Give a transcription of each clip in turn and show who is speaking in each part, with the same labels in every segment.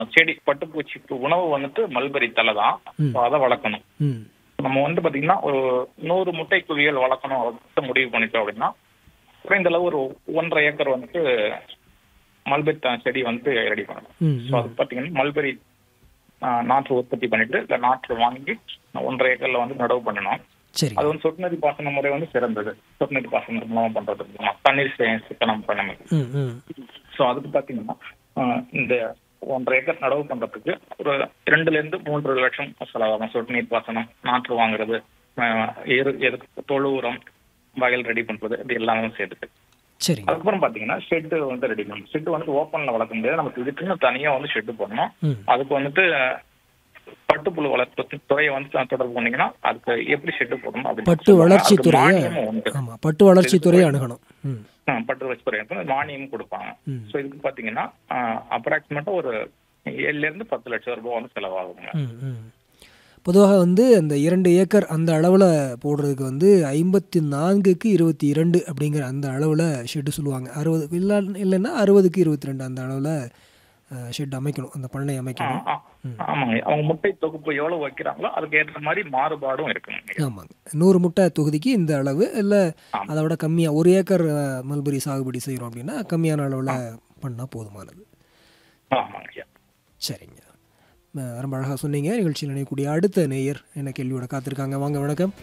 Speaker 1: செடி பட்டுப்பூச்சிக்கு உணவு வந்துட்டு மல்பெரி தலை தான்
Speaker 2: ம்.
Speaker 1: So அதை வளர்க்கணும்
Speaker 2: ம்
Speaker 1: நம்ம வந்து பாத்தீங்கன்னா ஒரு நூறு முட்டை குவியல் வளர்க்கணும் அப்படின்னு முடிவு பண்ணிட்டோம் அப்படின்னா குறைந்த அளவு ஒரு ஒன்றரை ஏக்கர் வந்துட்டு மல்பெரி த- செடி வந்து ரெடி பண்ணணும்
Speaker 2: ம்
Speaker 1: ஸோ அது பாத்தீங்கன்னா மல்பெரி ஆஹ், நாற்று உற்பத்தி பண்ணிட்டு இந்த நாற்று வாங்கி ஒன்றரை ஏக்கர்ல வந்து நடவு பண்ணணும்
Speaker 2: சரி
Speaker 1: அது வந்து சொட்டு நீர் பாசன முறை வந்து சிறந்தது சொட்டு நீர் பாசனம் மூலமா பண்றது மூலமா தண்ணீர் சே- சிக்கனம் பண்ண
Speaker 2: ம் ம்
Speaker 1: ஸோ அதுக்கு பாத்தீங்கன்னா ஆஹ், இந்த ஒன்றரை ஏக்கர் நடவு பண்றதுக்கு ஒரு ரெண்டுல இருந்து மூன்று லட்சம் செலவாகும் சொட்டு நீர் பாசனம் நாற்று வாங்குறது ஆஹ், எரு எதுக்கு தொழு உரம் வயல் ரெடி பண்றது இது எல்லாமே சேர்த்துட்டு
Speaker 2: சரிங்க
Speaker 1: அதுக்கப்புறம் பாத்தீங்கன்னா ஷெட்டு வந்து ரெடி பண்ணணும் ஷெட்டு வந்து ஓப்பன்ல வளர்க்க முடியாது நமக்கு இதுக்குன்னு தனியா வந்து ஷெட்டு போடணும்
Speaker 2: ம்
Speaker 1: அதுக்கு வந்துட்டு அஹ், பட்டுப்புழு வளர்ப்பு துறையை வந்து தொடர்பு பண்ணீங்கன்னா அதுக்கு எப்படி ஷெட்டு போடணும் அப்படின்னு
Speaker 2: பட்டு
Speaker 1: சொல்லுவாங்க.
Speaker 2: வளர்ச்சி
Speaker 1: அதுக்கு
Speaker 2: துறையை
Speaker 1: மானியமும் உண்டு
Speaker 2: ஆமா பட்டு வளர்ச்சி துறையை அணுகணும் ம்
Speaker 1: ஆ, பட்டு வளர்ச்சி துறை வந்து மானியமும் கொடுப்பாங்க
Speaker 2: ம்.
Speaker 1: ஸோ இதுக்கு பாத்தீங்கன்னா அப்ராக்சிமேட்டா ஒரு ஏழுல இருந்து பத்து லட்சம் ரூபாய் வந்து செலவாகுங்க
Speaker 2: ம் ம் பொதுவாக வந்து அந்த இரண்டு ஏக்கர் அந்த அளவில் போடுறதுக்கு வந்து ஐம்பத்தி நான்குக்கு இருபத்தி இரண்டு அப்படிங்கிற அந்த அளவில் ஷெட்டு சொல்லுவாங்க அறுபது இல்லை இல்லைன்னா அறுபதுக்கு இருபத்தி ரெண்டு அந்த அளவில் ஷெட் அமைக்கணும் அந்த பண்ணை
Speaker 1: ஆ,
Speaker 2: அமைக்கணும்
Speaker 1: ஆ, ஆமாங்க அவங்க முட்டை தொகுப்பு எவ்வளவு வைக்கிறாங்களோ அதுக்கு ஏற்ற மாதிரி மாறுபாடும் இருக்குங்க
Speaker 2: ஆமாங்க நூறு முட்டை தொகுதிக்கு இந்த அளவு இல்லை
Speaker 1: ஆமா.
Speaker 2: அதை விட கம்மியாக ஒரு ஏக்கர் அஹ், மல்பெரி சாகுபடி செய்கிறோம் அப்படின்னா கம்மியான அளவில் பண்ணால் போதுமானது
Speaker 1: ஆமாங்க ஐயா
Speaker 2: சரிங்க அஹ், ரொம்ப அழகாக சொன்னீங்க நிகழ்ச்சியில் நினைக்கக்கூடிய அடுத்த நேயர் என்ன கேள்வியோட காத்திருக்காங்க வாங்க வணக்கம்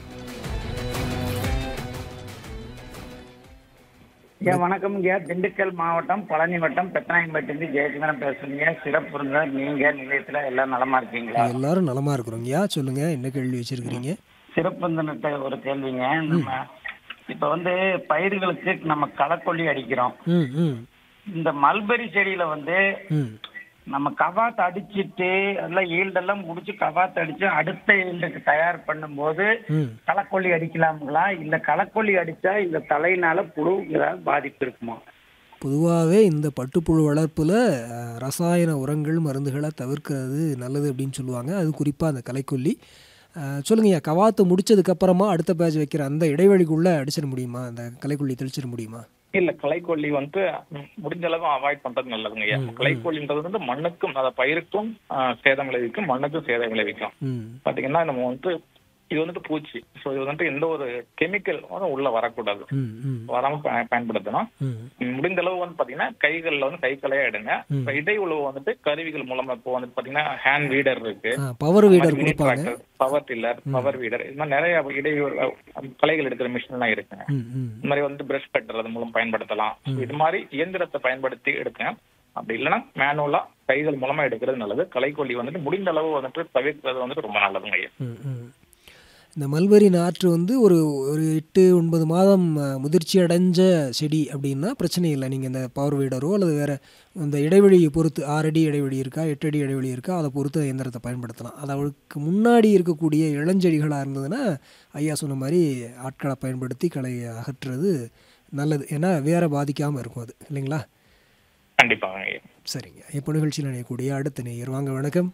Speaker 3: ஐயா வணக்கம்ங்க திண்டுக்கல் மாவட்டம் பழனி வட்டம் பெத்தநாயம்பட்டிலிருந்து ஜெயச்சந்திரன் பேசுறீங்க சிறப்பு இருந்தால் நீங்க நிலையத்துல எல்லாம் நலமா இருக்கீங்களா
Speaker 2: எல்லாரும் நலமா இருக்கிறோங்கய்யா சொல்லுங்க என்ன கேள்வி வச்சிருக்கிறீங்க
Speaker 3: சிறப்பு விருந்தினர்கிட்ட ஒரு கேள்விங்க நம்ம இப்ப வந்து பயிர்களுக்கு நம்ம களக்கொல்லி அடிக்கிறோம்
Speaker 2: ம் ம்
Speaker 3: இந்த மல்பெரி செடியில வந்து
Speaker 2: ம்
Speaker 3: நம்ம கவாத்து அடிச்சிட்டு எல்லாம் ஈல்டெல்லாம் முடிச்சு கவாத்து அடிச்சு அடுத்த ஈல்டுக்கு தயார் பண்ணும்போது
Speaker 2: ம்
Speaker 3: களக்கொல்லி அடிக்கலாங்களா இல்ல களக்கொல்லி அடிச்சா இந்த தலையினால புழு ஏதாவது பாதிப்பு இருக்குமா
Speaker 2: பொதுவாகவே இந்த பட்டுப்புழு வளர்ப்பில் ரசாயன உரங்கள் மருந்துகளை தவிர்க்கிறது நல்லது அப்படின்னு சொல்லுவாங்க அது குறிப்பாக அந்த களைக்கொல்லி அஹ், சொல்லுங்கய்யா கவாத்து முடிச்சதுக்கப்புறமா அடுத்த பேட்ச் வைக்கிற அந்த இடைவெளிக்குள்ளே அடிச்சிட முடியுமா அந்த களைக்கொல்லி தெளிச்சிட முடியுமா
Speaker 1: இல்ல களைக்கொல்லி வந்து ம், முடிஞ்ச அளவு அவாய்ட் பண்றது நல்லதுங்க ஐயா களைக்கொல்லின்றது வந்து மண்ணுக்கும் அதாவது பயிருக்கும் ஆ, சேதம் விளைவிக்கும் மண்ணுக்கும் சேதம் விளைவிக்கும்
Speaker 2: ம்
Speaker 1: பாத்தீங்கன்னா நம்ம வந்து இது வந்துட்டு பூச்சி ஸோ இது வந்துட்டு எந்த ஒரு கெமிக்கல் வந்து உள்ள வரக்கூடாது
Speaker 2: ம் ம்
Speaker 1: வராம ப- பயன்படுத்தணும்
Speaker 2: ம்
Speaker 1: முடிந்த அளவு வந்து பாத்தீங்கன்னா கைகள்ல வந்து கை களையா எடுங்க இப்ப இடை உழவு வந்துட்டு கருவிகள் மூலமா இப்போ வந்து பாத்தீங்கன்னா ஹேண்ட் வீடர் இருக்கு
Speaker 2: பவர் வீடர் கொடுப்பாங்க
Speaker 1: பவர் டில்லர் பவர் வீடர் இது மாதிரி நிறைய இடை உழவு- களைகள் எடுக்கிற மிஷின் எல்லாம் இருக்குங்க
Speaker 2: ம் ம்
Speaker 1: இந்த மாதிரி வந்து பிரஷ் கட்டர் அது மூலம் பயன்படுத்தலாம் இது மாதிரி இயந்திரத்தை பயன்படுத்தி எடுங்க அப்படி இல்லைன்னா மேனுவலா கைகள் மூலமா எடுக்கிறது நல்லது களைக்கொல்லி வந்துட்டு முடிந்த அளவு வந்துட்டு தவிர்க்கிறது வந்துட்டு ரொம்ப நல்லதுங்க ஐயா
Speaker 2: ம், ம். இந்த மல்பெரி நாற்று வந்து ஒரு ஒரு எட்டு ஒன்பது மாதம் அஹ், முதிர்ச்சி அடைஞ்ச செடி அப்படின்னா பிரச்சனை இல்லை நீங்கள் இந்த பவர் வீடரோ அல்லது வேறு இந்த இடைவெளியை பொறுத்து ஆறு அடி இடைவெளி இருக்கா எட்டு அடி இடைவெளி இருக்கா அதை பொறுத்து இயந்திரத்தை பயன்படுத்தலாம் அது அவளுக்கு முன்னாடி இருக்கக்கூடிய இளஞ்செடிகளாக இருந்ததுன்னா ஐயா சொன்ன மாதிரி ஆட்களை பயன்படுத்தி களையை அகற்றுறது நல்லது ஏன்னா வேற பாதிக்காமல் இருக்கும் அது இல்லைங்களா
Speaker 1: கண்டிப்பாங்க ஐயா
Speaker 2: சரிங்க இப்போ நிகழ்ச்சியில் நினைக்கக்கூடிய அடுத்த நேயர் வாங்க வணக்கம்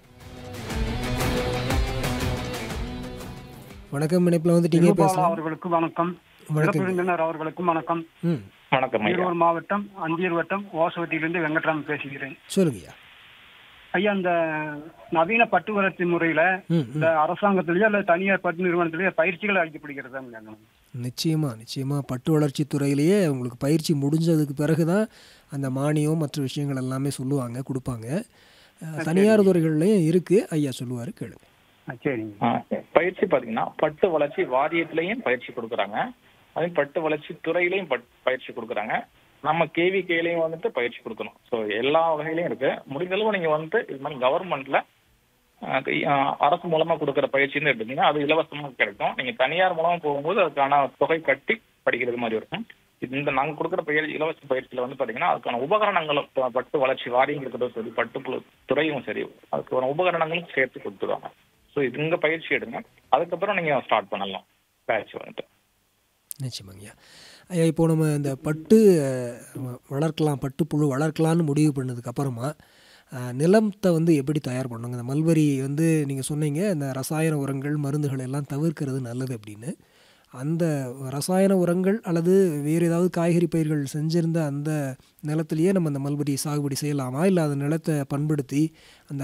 Speaker 2: வணக்கம் இணைப்பில் வந்துட்டீங்க
Speaker 4: திருபாலா
Speaker 2: பேசலாம்
Speaker 4: அவர்களுக்கு வணக்கம்
Speaker 2: வணக்கம்.
Speaker 4: சிறப்பு விருந்தினர் அவர்களுக்கும் வணக்கம்
Speaker 2: ம்
Speaker 1: வணக்கம் ஐயா
Speaker 4: ஈரோடு மாவட்டம் அந்தியூர் வட்டம் ஓசவட்டியிலிருந்து வெங்கட்ராமன் பேசுகிறேன்
Speaker 2: சொல்லுங்கய்யா
Speaker 4: ஐயா இந்த நவீன பட்டு வளர்ச்சி முறையில
Speaker 2: ம்
Speaker 4: இந்த அரசாங்கத்திலேயோ அல்லது தனியார் பட்டு நிறுவனத்திலேயோ பயிற்சிகள் அளிக்கப்படுகிறதா
Speaker 2: நிச்சயமா நிச்சயமா பட்டு வளர்ச்சி துறையிலேயே உங்களுக்கு பயிற்சி முடிஞ்சதுக்கு பிறகு தான் அந்த மானியம் மற்ற விஷயங்கள் எல்லாமே சொல்லுவாங்க கொடுப்பாங்க அஹ், தனியார் துறைகள்லையும் இருக்கு ஐயா சொல்லுவார் கேளுங்க
Speaker 4: சரிங்க
Speaker 1: ஆ, பயிற்சி பாத்தீங்கன்னா பட்டு வளர்ச்சி வாரியத்திலையும் பயிற்சி கொடுக்குறாங்க அதே பட்டு வளர்ச்சி துறையிலையும் பட்- பயிற்சி கொடுக்குறாங்க நம்ம கேவிகேலையும் வந்துட்டு பயிற்சி கொடுக்கணும் ஸோ எல்லா வகையிலையும் இருக்கு முடிஞ்ச அளவு நீங்க வந்துட்டு இது மாதிரி கவர்மெண்ட்ல அரசு மூலமா கொடுக்குற பயிற்சின்னு எடுத்தீங்கன்னா அது இலவசமா கிடைக்கும் நீங்க தனியார் மூலமா போகும்போது அதுக்கான தொகை கட்டி படிக்கிறது மாதிரி இருக்கும் இது இந்த நாங்க கொடுக்குற பயிற்சி இலவச பயிற்சியில வந்து பாத்தீங்கன்னா அதுக்கான உபகரணங்களும் இப்ப பட்டு வளர்ச்சி வாரியம் இருக்கிறதும் சரி பட்டுப்புழு துறையும் சரி அதுக்கான உபகரணங்களும் சேர்த்து கொடுத்துருவாங்க ஸோ இது இங்க பயிற்சி எடுங்க அதுக்கப்புறம் நீங்க ஸ்டார்ட் பண்ணலாம் பேட்ச் வந்துட்டு
Speaker 2: நிச்சயமாங்கய்யா ஐயா இப்போ நம்ம இந்த பட்டு அஹ், வ- வளர்க்கலாம் பட்டுப்புழு வளர்க்கலான்னு முடிவு பண்ணதுக்கு அப்புறமா அஹ், நிலத்தை வந்து எப்படி தயார் பண்ணுங்க இந்த மல்பரி வந்து நீங்கள் சொன்னீங்க இந்த ரசாயன உரங்கள் மருந்துகள் எல்லாம் தவிர்க்கிறது நல்லது அப்படின்னு அந்த ரசாயன உரங்கள் அல்லது வேறு ஏதாவது காய்கறி பயிர்கள் செஞ்சிருந்த அந்த நிலத்திலேயே நம்ம அந்த மல்பரி சாகுபடி செய்யலாமா இல்லை அந்த நிலத்தை பண்படுத்தி அந்த